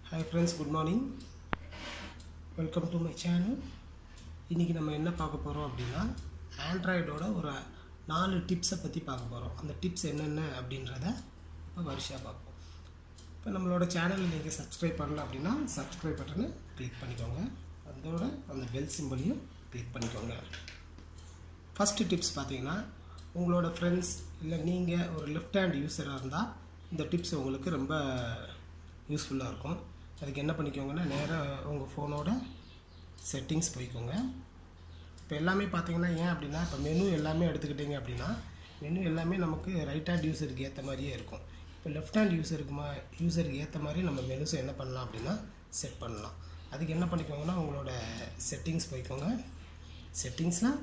hi friends good morning welcome to my channel இன்றைக்கி நம்ம என்ன பார்க்க போகிறோம் அப்படின்னா ஆண்ட்ராய்டோட ஒரு நாலு டிப்ஸை பற்றி பார்க்க போகிறோம் அந்த டிப்ஸ் என்னென்ன அப்படின்றத இப்போ வரிசையாக பார்ப்போம் இப்போ நம்மளோட சேனலை நீங்கள் சப்ஸ்கிரைப் பண்ணல அப்படின்னா சப்ஸ்கிரைப் பட்டனை கிளிக் பண்ணிக்கோங்க அதோட அந்த பெல் சிம்பிளையும் கிளிக் பண்ணிக்கோங்க ஃபஸ்ட்டு டிப்ஸ் பார்த்தீங்கன்னா உங்களோட ஃப்ரெண்ட்ஸ் இல்லை நீங்கள் ஒரு லெஃப்ட் ஹேண்ட் யூஸராக இருந்தால் இந்த டிப்ஸ் உங்களுக்கு ரொம்ப யூஸ்ஃபுல்லாக இருக்கும் அதுக்கு என்ன பண்ணிக்கோங்கன்னா நேராக உங்கள் ஃபோனோட செட்டிங்ஸ் போய்க்கோங்க இப்போ எல்லாமே பார்த்தீங்கன்னா ஏன் அப்படின்னா இப்போ மெனு எல்லாமே எடுத்துக்கிட்டிங்க அப்படின்னா மெனு எல்லாமே நமக்கு ரைட் ஹேண்ட் யூஸருக்கு ஏற்ற மாதிரியே இருக்கும் இப்போ லெஃப்ட் ஹேண்ட் யூஸருக்கு மா யூஸருக்கு ஏற்ற மாதிரி நம்ம மெனுஸை என்ன பண்ணலாம் அப்படின்னா செட் பண்ணலாம் அதுக்கு என்ன பண்ணிக்கோங்கன்னா உங்களோட செட்டிங்ஸ் போய்க்கோங்க செட்டிங்ஸ்னால்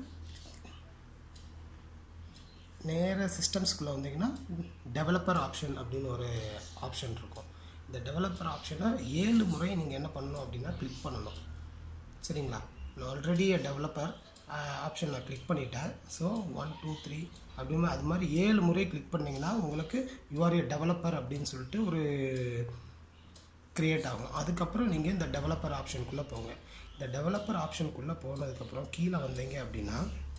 நேராக சிஸ்டம்ஸ்குள்ளே வந்தீங்கன்னா டெவலப்பர் ஆப்ஷன் அப்படின்னு ஒரு ஆப்ஷன் இருக்கும் இந்த டெவலப்பர் ஆப்ஷனை ஏழு முறை நீங்கள் என்ன பண்ணணும் அப்படின்னா கிளிக் பண்ணணும் சரிங்களா நான் ஆல்ரெடி டெவலப்பர் ஆப்ஷன் நான் கிளிக் பண்ணிட்டேன் ஸோ ஒன் டூ த்ரீ அப்படின்னு அது மாதிரி ஏழு முறை கிளிக் பண்ணிங்கன்னா உங்களுக்கு யூஆர் ஏ டெவலப்பர் அப்படின்னு சொல்லிட்டு ஒரு க்ரியேட் ஆகும் அதுக்கப்புறம் நீங்கள் இந்த டெவலப்பர் ஆப்ஷனுக்குள்ளே போங்க இந்த டெவலப்பர் ஆப்ஷனுக்குள்ளே போனதுக்கப்புறம் கீழே வந்தீங்க அப்படின்னா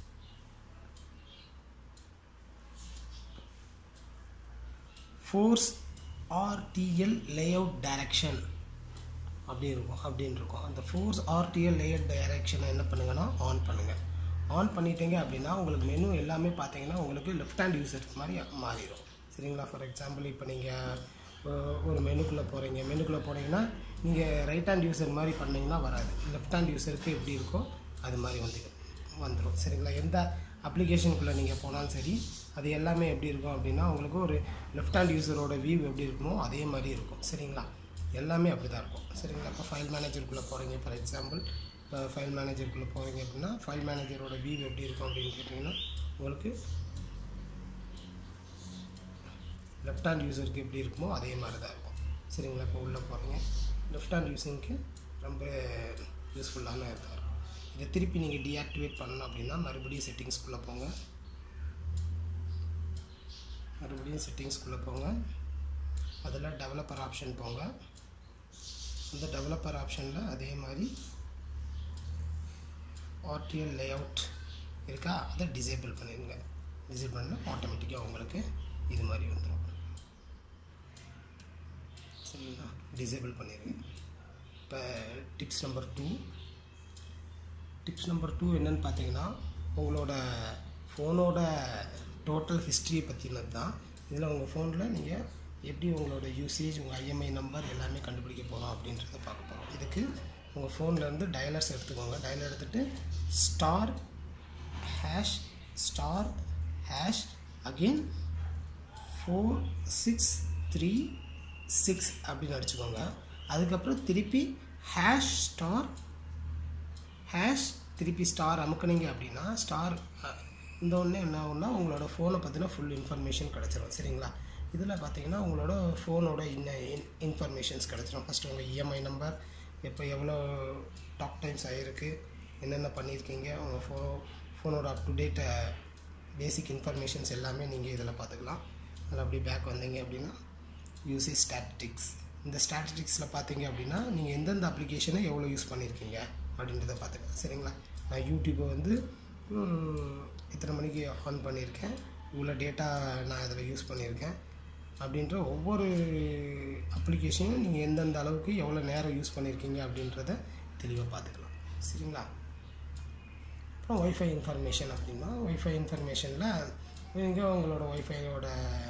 ஃபோர்ஸ் ஆர்டிஎல் லேஅவுட் டைரக்ஷன் அப்படி இருக்கும் அப்படின்னு இருக்கும் அந்த ஃபோர்ஸ் ஆர்டிஎல் லேஅவுட் டைரக்ஷனை என்ன பண்ணுங்கன்னா ஆன் பண்ணுங்கள் ஆன் பண்ணிட்டீங்க அப்படின்னா உங்களுக்கு மெனு எல்லாமே பார்த்தீங்கன்னா உங்களுக்கு லெஃப்ட் ஹேண்ட் யூசர்ஸ் மாதிரி மாறிடும் சரிங்களா ஃபார் எக்ஸாம்பிள் இப்போ நீங்கள் ஒரு மெனுக்குள்ளே போகிறீங்க மெனுக்குள்ளே போனீங்கன்னா நீங்கள் ரைட் ஹேண்ட் யூசர் மாதிரி பண்ணிங்கன்னா வராது லெஃப்ட் ஹேண்ட் யூசருக்கு எப்படி இருக்கோ அது மாதிரி வந்து வந்துடும் சரிங்களா எந்த அப்ளிகேஷனுக்குள்ளே நீங்கள் போனாலும் சரி அது எல்லாமே எப்படி இருக்கும் அப்படின்னா உங்களுக்கு ஒரு லெஃப்ட் ஹேண்ட் யூஸரோட வியூ எப்படி இருக்குமோ அதே மாதிரி இருக்கும் சரிங்களா எல்லாமே அப்படி தான் இருக்கும் சரிங்களா இப்போ ஃபைல் மேனேஜருக்குள்ளே போகிறீங்க ஃபார் எக்ஸாம்பிள் இப்போ ஃபைல் மேனேஜருக்குள்ளே போகிறீங்க அப்படின்னா ஃபைல் மேனேஜரோட வியூ எப்படி இருக்கும் அப்படின்னு கேட்டிங்கன்னா உங்களுக்கு லெஃப்ட் ஹேண்ட் யூஸருக்கு எப்படி இருக்குமோ அதே மாதிரி தான் இருக்கும் சரிங்களா இப்போ உள்ளே போகிறீங்க லெஃப்ட் ஹேண்ட் யூஸிங்க்கு ரொம்ப யூஸ்ஃபுல்லான இதாக இருக்கும் இதை திருப்பி நீங்கள் டீஆக்டிவேட் பண்ணணும் அப்படின்னா மறுபடியும் செட்டிங்ஸ்குள்ளே போங்க மறுபடியும் செட்டிங்ஸ்குள்ளே போங்க அதில் டெவலப்பர் ஆப்ஷன் போங்க அந்த டெவலப்பர் ஆப்ஷனில் அதே மாதிரி ஆர்டிஎல் லேஅவுட் இருக்கா அதை டிசேபிள் பண்ணிடுங்க டிசேபிள் பண்ணால் ஆட்டோமேட்டிக்காக உங்களுக்கு இது மாதிரி வந்துடும் சரிங்களா டிசேபிள் பண்ணிடுங்க இப்போ tips number two tips number two என்னென்னு பார்த்தீங்கன்னா உங்களோட ஃபோனோட டோட்டல் ஹிஸ்ட்ரியை பற்றினது தான் இதில் உங்கள் ஃபோனில் நீங்கள் எப்படி உங்களோட யூசேஜ் உங்கள் ஐஎம்ஐ நம்பர் எல்லாமே கண்டுபிடிக்க போகிறோம் அப்படின்றத பார்க்க போகிறோம் இதுக்கு உங்கள் ஃபோன்லேருந்து டயலர்ஸ் எடுத்துக்கோங்க டயலர் எடுத்துகிட்டு star hash star hash again four six three six அப்படின்னு அடிச்சுக்கோங்க அதுக்கப்புறம் திருப்பி ஹேஷ் ஸ்டார் ஹேஷ் திருப்பி ஸ்டார் அமுக்குனீங்க அப்படின்னா ஸ்டார் இந்த ஒன்று என்ன ஆகும்னா உங்களோட ஃபோனை பற்றின ஃபுல் இன்ஃபர்மேஷன் கிடச்சிரும் சரிங்களா இதில் பார்த்தீங்கன்னா உங்களோட ஃபோனோட இன்ன இன் இன்ஃபர்மேஷன்ஸ் கிடச்சிரும் ஃபஸ்ட்டு உங்கள் இஎம்ஐ நம்பர் இப்போ எவ்வளோ டாக் டைம்ஸ் ஆகிருக்கு என்னென்ன பண்ணியிருக்கீங்க உங்கள் ஃபோ ஃபோனோட up to date basic informations எல்லாமே நீங்கள் இதில் பார்த்துக்கலாம் அதில் அப்படி பேக் வந்தீங்க அப்படின்னா யூசேஜ் ஸ்டாட்டிக்ஸ் இந்த ஸ்டாட்டிஸ்டிக்ஸில் பார்த்தீங்க அப்படின்னா நீங்கள் எந்தெந்த அப்ளிகேஷனை எவ்வளோ யூஸ் பண்ணியிருக்கீங்க அப்படின்றத பார்த்துக்கலாம் சரிங்களா நான் யூடியூப்பை வந்து இத்தனை மணிக்கு ஆன் பண்ணியிருக்கேன் இவ்வளோ டேட்டா நான் இதில் யூஸ் பண்ணியிருக்கேன் அப்படின்ற ஒவ்வொரு அப்ளிகேஷனும் நீங்கள் எந்தெந்த அளவுக்கு எவ்வளோ நேரம் யூஸ் பண்ணியிருக்கீங்க அப்படின்றத தெளிவாக பார்த்துக்கலாம் சரிங்களா அப்புறம் ஒய்ஃபை இன்ஃபர்மேஷன் அப்படின்னா ஒய்ஃபை இன்ஃபர்மேஷனில் நீங்கள் உங்களோட ஒய்ஃபையோட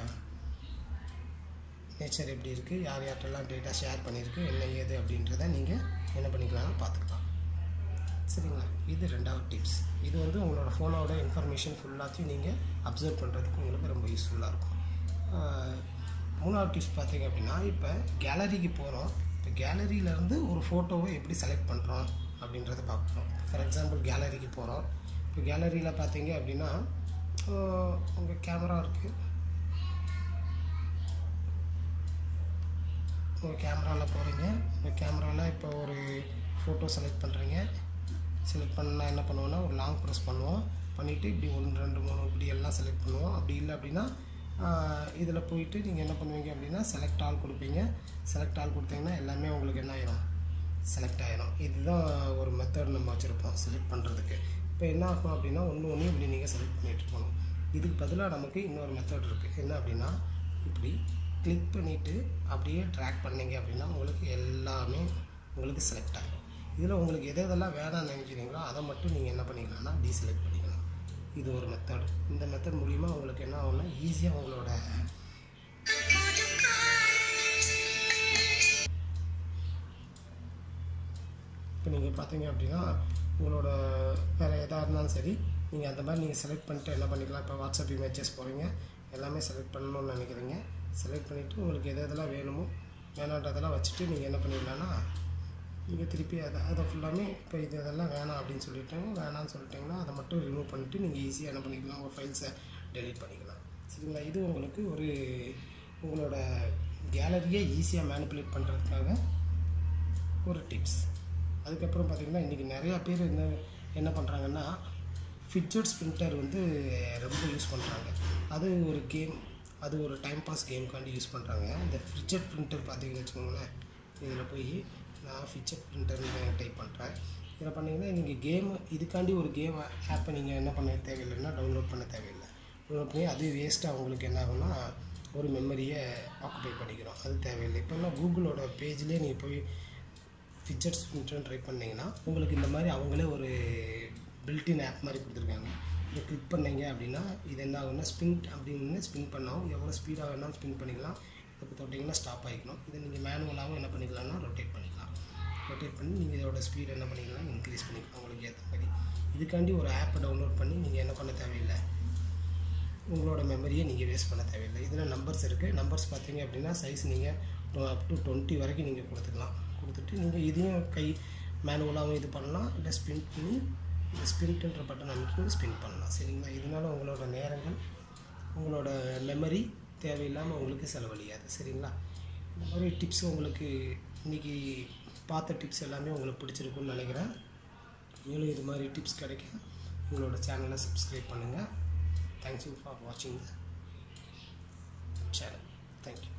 நேச்சர் எப்படி இருக்குது யார் யார்கிட்டலாம் டேட்டா ஷேர் பண்ணியிருக்கு என்ன ஏது அப்படின்றத நீங்கள் என்ன பண்ணிக்கலாம்னு பார்த்துக்கலாம் சரிங்களா இது ரெண்டாவது டிப்ஸ் இது வந்து உங்களோட ஃபோனோட இன்ஃபர்மேஷன் ஃபுல்லாத்தையும் நீங்கள் அப்சர்வ் பண்ணுறதுக்கு உங்களுக்கு ரொம்ப யூஸ்ஃபுல்லாக இருக்கும் மூணாவது டிப்ஸ் பார்த்தீங்க அப்படின்னா இப்போ கேலரிக்கு போகிறோம் இப்போ கேலரியிலேருந்து ஒரு ஃபோட்டோவை எப்படி செலக்ட் பண்ணுறோம் அப்படின்றத பார்க்குறோம் ஃபார் எக்ஸாம்பிள் கேலரிக்கு போகிறோம் இப்போ கேலரியில் பார்த்தீங்க அப்படின்னா உங்கள் கேமரா இருக்குது உங்கள் கேமராவில் போகிறீங்க உங்கள் கேமராவில் இப்போ ஒரு ஃபோட்டோ செலக்ட் பண்ணுறீங்க செலக்ட் பண்ணால் என்ன பண்ணுவோன்னா ஒரு லாங் ப்ரெஸ் பண்ணுவோம் பண்ணிவிட்டு இப்படி ஒன்று ரெண்டு மூணு இப்படி எல்லாம் செலக்ட் பண்ணுவோம் அப்படி இல்லை அப்படின்னா இதில் போயிட்டு நீங்கள் என்ன பண்ணுவீங்க அப்படின்னா செலக்ட் ஆல் கொடுப்பீங்க செலக்ட் ஆல் கொடுத்தீங்கன்னா எல்லாமே உங்களுக்கு என்ன ஆயிரும் செலக்ட் ஆயிரும் இதுதான் ஒரு மெத்தட் நம்ம வச்சுருப்போம் செலக்ட் பண்ணுறதுக்கு இப்போ என்ன ஆகும் அப்படின்னா ஒன்று ஒன்று இப்படி நீங்கள் செலக்ட் பண்ணிட்டு இருக்கணும் இதுக்கு பதிலாக நமக்கு இன்னொரு மெத்தட் இருக்குது என்ன அப்படின்னா இப்படி கிளிக் பண்ணிவிட்டு அப்படியே ட்ராக் பண்ணீங்க அப்படின்னா உங்களுக்கு எல்லாமே உங்களுக்கு செலக்ட் ஆகிடும் இதில் உங்களுக்கு எது எதெல்லாம் வேணாம்னு நினைக்கிறீங்களோ அதை மட்டும் நீங்கள் என்ன பண்ணிக்கலாம்னா டீசெலக்ட் பண்ணிக்கலாம் இது ஒரு மெத்தட் இந்த மெத்தட் மூலிமா உங்களுக்கு என்ன ஆகும்னா ஈஸியாக உங்களோட இப்போ நீங்கள் பார்த்தீங்க அப்படின்னா உங்களோட வேறு எதாக இருந்தாலும் சரி நீங்கள் அந்த மாதிரி நீங்கள் செலக்ட் பண்ணிட்டு என்ன பண்ணிக்கலாம் இப்போ வாட்ஸ்அப் இமேஜஸ் போகிறீங்க எல்லாமே செலக்ட் பண்ணணும்னு நினைக்கிறீங்க செலக்ட் பண்ணிவிட்டு உங்களுக்கு எது எதெல்லாம் வேணுமோ வேணான்றதெல்லாம் வச்சுட்டு நீங்கள் என்ன பண்ணிடலான்னா நீங்கள் திருப்பி அதை அதை ஃபுல்லாமே இப்போ இது இதெல்லாம் வேணாம் அப்படின்னு சொல்லிட்டாங்க வேணாம்னு சொல்லிட்டிங்கன்னா அதை மட்டும் ரிமூவ் பண்ணிவிட்டு நீங்கள் ஈஸியாக என்ன பண்ணிக்கலாம் உங்கள் ஃபைல்ஸை டெலீட் பண்ணிக்கலாம் சரிங்களா இது உங்களுக்கு ஒரு உங்களோட கேலரியை ஈஸியாக மேனிப்புலேட் பண்ணுறதுக்காக ஒரு டிப்ஸ் அதுக்கப்புறம் பார்த்திங்கன்னா இன்றைக்கி நிறையா பேர் என்ன என்ன பண்ணுறாங்கன்னா ஃபிட்ஜெட் ஸ்பிரிண்டர் வந்து ரொம்ப யூஸ் பண்ணுறாங்க அது ஒரு கேம் அது ஒரு டைம் பாஸ் கேமுக்காண்டி யூஸ் பண்ணுறாங்க இந்த ஃபிட்ஜெட் பிரிண்டர் பார்த்தீங்கன்னு வச்சுக்கோங்களேன் இதில் போய் நான் ஃபிட்ஜெட் பிரிண்டர்னு டைப் பண்ணுறேன் இதில் பண்ணிங்கன்னா நீங்கள் கேம் இதுக்காண்டி ஒரு கேம் ஆப்பை நீங்கள் என்ன பண்ண தேவையில்லைன்னா டவுன்லோட் பண்ண தேவையில்லை டவுன்லோட் பண்ணி அது வேஸ்ட்டாக உங்களுக்கு என்ன ஆகும்னா ஒரு மெமரியை ஆக்குபை பண்ணிக்கிறோம் அது தேவையில்லை இப்போல்லாம் கூகுளோட பேஜ்லேயே நீங்கள் போய் ஃபிட்ஜெட் ஸ்பிரிண்ட்னு ட்ரை பண்ணிங்கன்னா உங்களுக்கு இந்த மாதிரி அவங்களே ஒரு பில்டின் ஆப் மாதிரி கொடுத்துருக்காங்க இதை கிளிக் பண்ணீங்க அப்படின்னா இது என்ன ஆகும்னா ஸ்பின் அப்படின்னு ஸ்பின் பண்ணோம் எவ்வளோ ஸ்பீடாக வேணாலும் ஸ்பின் பண்ணிக்கலாம் இப்போ தொட்டிங்கன்னா ஸ்டாப் ஆகிக்கணும் இதை நீங்கள் மேனுவலாகவும் என்ன பண்ணிக்கலாம்னா ரொட்டேட் பண்ணிக்கலாம் ரொட்டேட் பண்ணி நீங்கள் இதோட ஸ்பீட் என்ன பண்ணிக்கலாம் இன்க்ரீஸ் பண்ணிக்கலாம் உங்களுக்கு ஏற்ற மாதிரி இதுக்காண்டி ஒரு ஆப்பை டவுன்லோட் பண்ணி நீங்கள் என்ன பண்ண தேவையில்லை உங்களோட மெமரியை நீங்கள் வேஸ்ட் பண்ண தேவையில்லை இதில் நம்பர்ஸ் இருக்குது நம்பர்ஸ் பார்த்தீங்க அப்படின்னா சைஸ் நீங்கள் அப் டு டுவெண்ட்டி வரைக்கும் நீங்கள் கொடுத்துக்கலாம் கொடுத்துட்டு நீங்கள் இதையும் கை மேனுவலாகவும் இது பண்ணலாம் இல்லை ஸ்பின் பண்ணி இந்த ஸ்பிரிண்ட்ன்ற பட்டன் அமைக்கி ஸ்பின் பண்ணலாம் சரிங்களா இதனால் உங்களோட நேரங்கள் உங்களோட மெமரி தேவையில்லாமல் உங்களுக்கு செலவழியாது சரிங்களா இந்த மாதிரி டிப்ஸ் உங்களுக்கு இன்றைக்கி பார்த்த டிப்ஸ் எல்லாமே உங்களுக்கு பிடிச்சிருக்குன்னு நினைக்கிறேன் மேலும் இது மாதிரி டிப்ஸ் கிடைக்க உங்களோட சேனலை சப்ஸ்கிரைப் பண்ணுங்கள் தேங்க்யூ ஃபார் வாட்சிங் த சேனல் தேங்க்யூ